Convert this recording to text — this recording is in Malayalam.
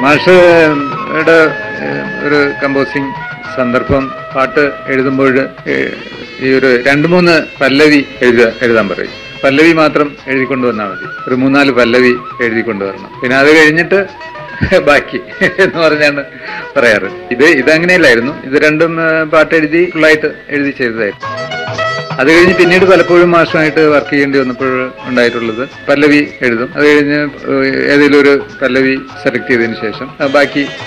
മാഷയുടെ ഏഹ്, ഒരു കമ്പോസിങ് സന്ദർഭം പാട്ട് എഴുതുമ്പോൾ ഏഹ്, ഈ ഒരു രണ്ട് മൂന്ന് പല്ലവി എഴുത എഴുതാൻ പറയും പല്ലവി മാത്രം എഴുതിക്കൊണ്ട് വന്നാൽ മതി ഒരു മൂന്നാല് പല്ലവി എഴുതിക്കൊണ്ട് വരണം പിന്നെ അത് കഴിഞ്ഞിട്ട് ബാക്കി എന്ന് പറഞ്ഞാണ് പറയാറ് ഇത് ഇതങ്ങനെയല്ലായിരുന്നു ഇത് രണ്ടും ഏഹ്, പാട്ട് എഴുതി ഫുള്ളായിട്ട് എഴുതി ചെയ്തതായിരുന്നു അത് കഴിഞ്ഞ് പിന്നീട് പലപ്പോഴും മാഷമായിട്ട് വർക്ക് ചെയ്യേണ്ടി വന്നപ്പോൾ ഉണ്ടായിട്ടുള്ളത് പല്ലവി എഴുതും അത് കഴിഞ്ഞ് ഏഹ്, ഏതെങ്കിലും ഒരു പല്ലവി സെലക്ട് ചെയ്തതിന് ശേഷം ആ ബാക്കി